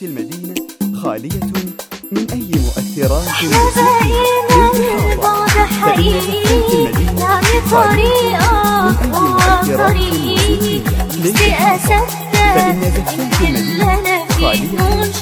المدينة خالية من أي مؤثرات حزينة البعد حقيقي يعني طريقة هو طريقي نفسي أصدق اللي أنا فيه مش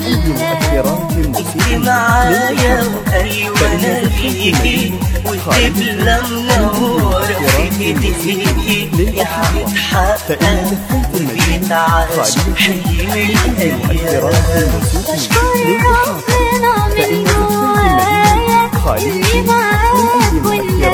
أحلام انتي معايا وايوه انا فيكي والدبلة منورة في ايديكي يا هتحقق وبيتعاش حلم الايام أشكر ربنا من جوايا اللي معاك واللي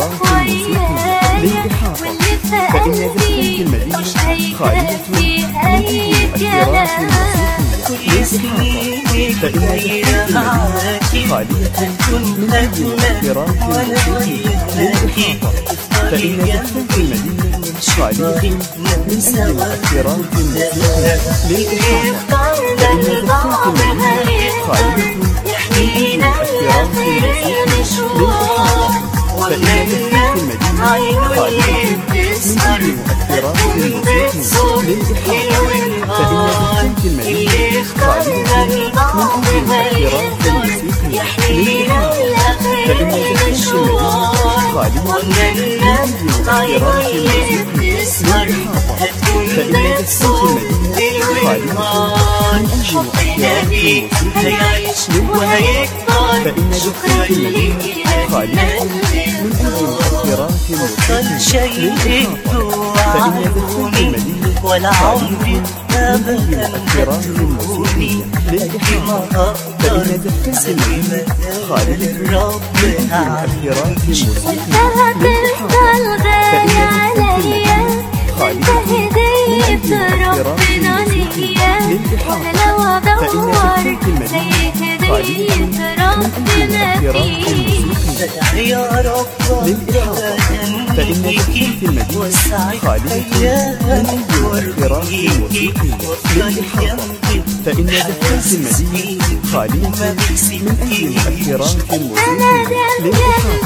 ويايا واللي في قلبي مش هيكفي أي كلام كل سنيني دايرة معاكي كنت أتمنى وأنا وياكي فإن زفاف المدينة خالية من أي مؤثرات موسيقية للإحاطة فإن زفاف المدينة خالية من أي مؤثرات موسيقية للإحاطة فإن زفاف المدينة خالية من أي مؤثرات موسيقية للإحاطة فإن زفاف المدينة خالية من أي مؤثرات موسيقية للإحاطة فإن زفاف المدينة خالية من أي مؤثرات موسيقية للإحاطة فإن زفاف المدينة خالية من أي مؤثرات هيعيش وهيكبر فإن زفاف المدينة خالية من أي مؤثرات موسيقية شيء للإحاطة فإن زفاف المدينة ولا عمري أبدا مؤثرات موسيقية للإحاطة فإن زفاف المدينة خالية من أي مؤثرات موسيقية انتهت للإحاطة الغالي عليا انت هدية ربنا ليا وانا لو ادور زي هدية ربنا فيك يا رب للإحاطة فإن زفاف المدينة خالية من أي مؤثرات موسيقية للإحاطة فإن زفاف المدينة خالية من أي مؤثرات انا موسيقية دم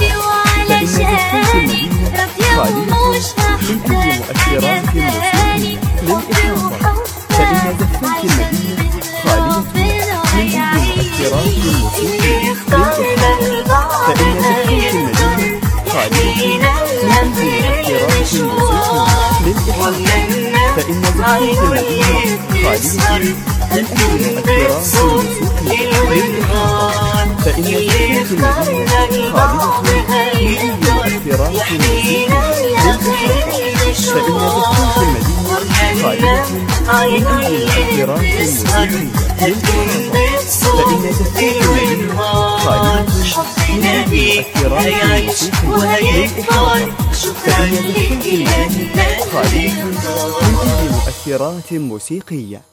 قلبي للإحاطة وعلشاني راضية ومش فإن زفاف المدينة خالية من أي مؤثرات موسيقية للإحاطة فإن زفاف المدينة خالية من أي مؤثرات موسيقية